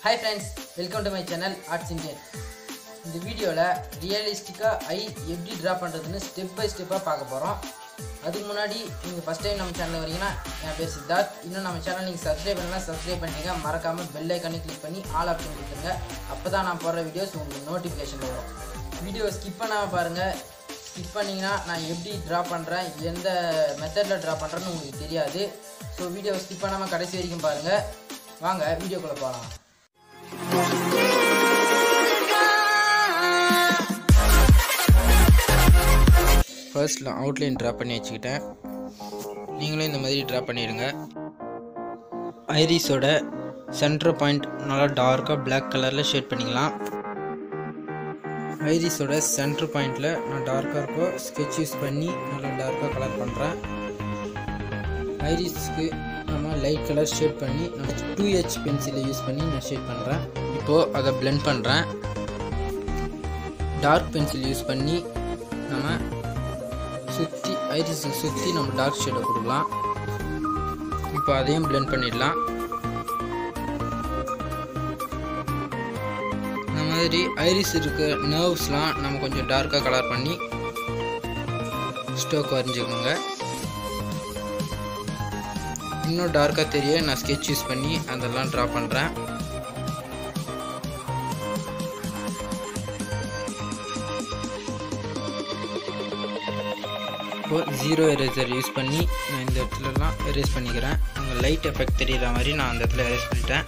hi friends welcome to my channel arts Indian இந்த வீடியோவில் ரியலிஸ்டிக்காக ஐ எப்படி ட்ரா பண்ணுறதுன்னு ஸ்டெப் பை ஸ்டெப்பாக பார்க்க போகிறோம் அதுக்கு முன்னாடி நீங்கள் ஃபஸ்ட் டைம் நம்ம சேனல் வரீங்கன்னா என் பேர் சித்தார்த் இன்னும் நம்ம சேனல் நீங்கள் சப்ஸ்கிரைப் பண்ணலாம் சப்ஸ்கிரைப் பண்ணிங்க மறக்காமல் பெல் ஐக்கானே கிளிக் பண்ணி ஆல் ஆப்ஷன் கொடுத்துருங்க அப்போ தான் நான் போடுற வீடியோஸ் உங்களுக்கு நோட்டிஃபிகேஷன் வரும் வீடியோ ஸ்கிப் பண்ணாமல் பாருங்கள் ஸ்கிப் பண்ணிங்கன்னா நான் எப்படி ட்ரா பண்ணுறேன் எந்த மெத்தடில் ட்ரா பண்ணுறேன்னு உங்களுக்கு தெரியாது ஸோ வீடியோ ஸ்கிப் பண்ணாமல் கடைசி வரைக்கும் பாருங்கள் வாங்க வீடியோக்குள்ளே போகலாம் ஃபர்ஸ்ட் நான் அவுட்லைன் ட்ரா பண்ணி வச்சுக்கிட்டேன் நீங்களும் இந்த மாதிரி ட்ரா பண்ணிடுங்க ஐரிஸோட சென்டர் பாயிண்ட் நல்லா டார்க்காக Black கலரில் ஷேட் பண்ணிக்கலாம் ஐரிஸோட சென்டர் பாயிண்டில் நான் டார்க்காக இருக்கோ ஸ்கெட்ச் யூஸ் பண்ணி நல்லா டார்க்காக கலர் பண்ணுறேன் ஐரிஸ்க்கு நம்ம லைட் கலர் ஷேட் பண்ணி நான் டூ ஹெச் பென்சிலை யூஸ் பண்ணி நான் ஷேட் பண்ணுறேன் இப்போது அதை blend பண்ணுறேன் டார்க் பென்சில் யூஸ் பண்ணி நம்ம சுற்றி ஐரிஸுக்கு சுற்றி நம்ம டார்க் ஷேடை கொடுக்கலாம் இப்போ அதையும் blend பண்ணிடலாம் இந்த மாதிரி ஐரிஸ் இருக்க நர்வ்ஸ்லாம் நம்ம கொஞ்சம் டார்க்காக கலர் பண்ணி ஸ்டோக் வரைஞ்சிக்கோங்க இன்னும் டார்க்காக தெரிய நான் ஸ்கெட்ச் யூஸ் பண்ணி அதெல்லாம் ட்ரா பண்ணுறேன் இப்போ ஜீரோ எரேசர் யூஸ் பண்ணி நான் இந்த இடத்துலலாம் எரேஸ் பண்ணிக்கிறேன் அங்கே லைட் எஃபெக்ட் தெரியுற மாதிரி நான் அந்த இடத்துல எரேஸ் பண்ணிட்டேன்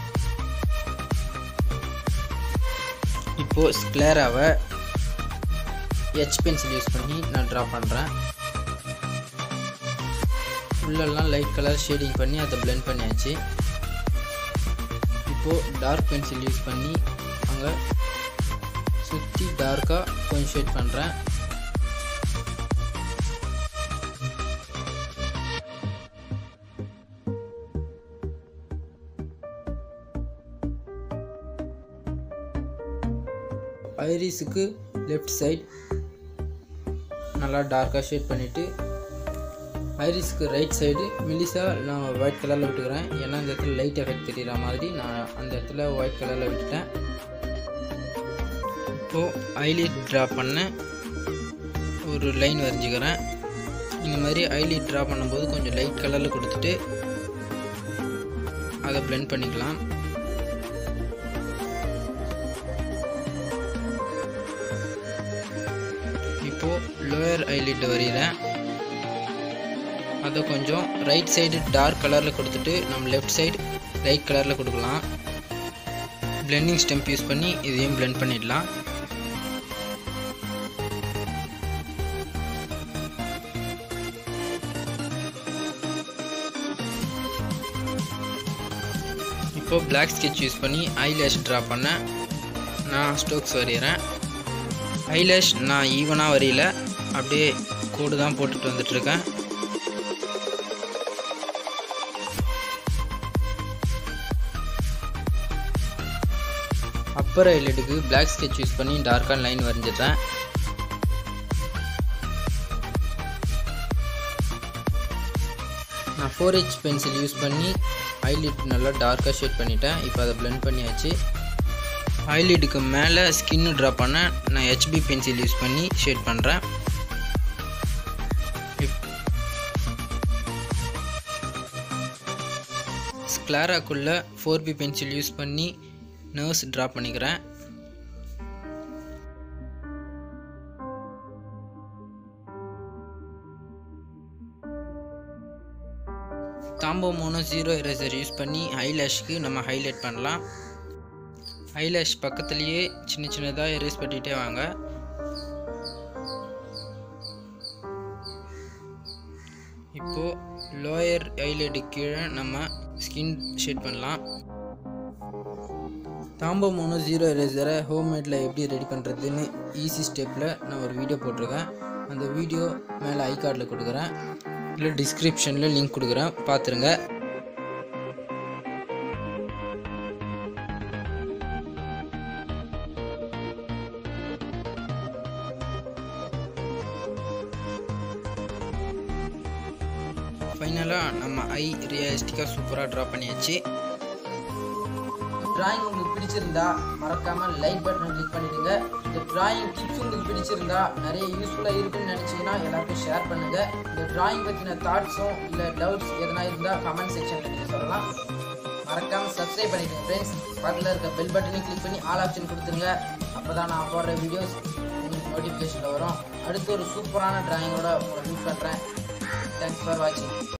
இப்போது ஸ்க்ளேராவை ஹெச் பென்சில் யூஸ் பண்ணி நான் ட்ரா பண்ணுறேன் உள்ளெல்லாம் லைட் கலர் ஷேடிங் பண்ணி அதை blend பண்ணியாச்சு இப்போது டார்க் பென்சில் யூஸ் பண்ணி அங்கே சுற்றி டார்க்காக கொஞ்சம் ஷேட் பண்ணுறேன் ஐரிஸுக்கு லெஃப்ட் சைட் நல்லா டார்க்காக ஷேட் பண்ணிவிட்டு ஐரிஸ்க்கு ரைட் சைடு மெலிசாக நான் ஒயிட் கலரில் விட்டுக்கிறேன் ஏன்னா இந்த இடத்துல லைட் எஃபெக்ட் தெரிகிற மாதிரி நான் அந்த இடத்துல ஒயிட் கலரில் விட்டுட்டேன் இப்போது ஐலிட் ட்ரா பண்ண ஒரு லைன் வரைஞ்சிக்கிறேன் இந்த மாதிரி ஐலிட் ட்ரா பண்ணும்போது கொஞ்சம் லைட் கலரில் கொடுத்துட்டு அதை blend பண்ணிக்கலாம் இப்போது லோயர் ஐலிட் வரைகிறேன் அதை கொஞ்சம் ரைட் சைடு டார்க் கலரில் கொடுத்துட்டு நம்ம லெஃப்ட் சைடு லைட் கலரில் கொடுக்கலாம் பிளெண்டிங் ஸ்டெம்ப் யூஸ் பண்ணி இதையும் blend பண்ணிடலாம் இப்போ பிளாக் ஸ்கெட்ச் யூஸ் பண்ணி ஐலேஷ் ட்ரா பண்ண நான் ஸ்டோக்ஸ் வரைகிறேன் ஐலேஷ் நான் ஈவனாக வரையில அப்படியே கோடு தான் போட்டுட்டு வந்துட்டுருக்கேன் அப்பர் ஐலைட்டுக்கு பிளாக் ஸ்கெட்ச் யூஸ் பண்ணி டார்க்கான லைன் வரைஞ்சிடுறேன் நான் ஃபோர் ஹெச் பென்சில் யூஸ் பண்ணி ஐலிட் நல்லா டார்க்காக ஷேட் பண்ணிட்டேன் இப்போ அதை blend பண்ணியாச்சு ஐலிட்டுக்கு மேலே ஸ்கின்னு ட்ரா பண்ண நான் ஹெச்பி பென்சில் யூஸ் பண்ணி ஷேட் பண்ணுறேன் ஸ்க்ளாராக்குள்ளே ஃபோர் பி பென்சில் யூஸ் பண்ணி நர்வ்ஸ் ட்ரா பண்ணிக்கிறேன் காம்போ மூணு ஜீரோ எரேசர் யூஸ் பண்ணி ஐலேஷ்க்கு நம்ம ஹைலைட் பண்ணலாம் ஐலேஷ் பக்கத்துலேயே சின்ன சின்னதாக எரேஸ் பண்ணிகிட்டே வாங்க இப்போது லோயர் ஐலைட்டு கீழே நம்ம ஸ்கின் ஷேட் பண்ணலாம் தாம்போ மூணு ஜீரோ எரேசரை ஹோம்மேடில் எப்படி ரெடி பண்ணுறதுன்னு ஈஸி ஸ்டெப்பில் நான் ஒரு வீடியோ போட்டிருக்கேன் அந்த வீடியோ மேலே ஐ கார்டில் கொடுக்குறேன் இல்லை டிஸ்கிரிப்ஷனில் லிங்க் கொடுக்குறேன் பார்த்துருங்க ஃபைனலாக நம்ம ஐ ரியலிஸ்டிக்காக சூப்பராக ட்ரா பண்ணியாச்சு டிராயிங் உங்களுக்கு பிடிச்சிருந்தா மறக்காமல் லைக் பட்டனை கிளிக் பண்ணிடுங்க இந்த டிராயிங் டிப்ஸ் உங்களுக்கு பிடிச்சிருந்தா நிறைய யூஸ்ஃபுல்லாக இருக்குன்னு நினச்சிங்கன்னா எல்லாருக்கும் ஷேர் பண்ணுங்கள் இந்த டிராயிங் பற்றின தாட்ஸும் இல்லை டவுட்ஸ் எதனா இருந்தால் கமெண்ட் செக்ஷனில் நீங்கள் சொல்லலாம் மறக்காமல் சப்ஸ்கிரைப் பண்ணிடுங்க ஃப்ரெண்ட்ஸ் பக்கத்தில் இருக்க பெல் பட்டனையும் கிளிக் பண்ணி ஆல் ஆப்ஷன் கொடுத்துருங்க அப்போ தான் நான் போடுற வீடியோஸ் உங்களுக்கு நோட்டிஃபிகேஷனில் வரும் அடுத்து ஒரு சூப்பரான டிராயிங்கோட உங்களை மீட் பண்ணுறேன் தேங்க்ஸ் ஃபார் வாட்சிங்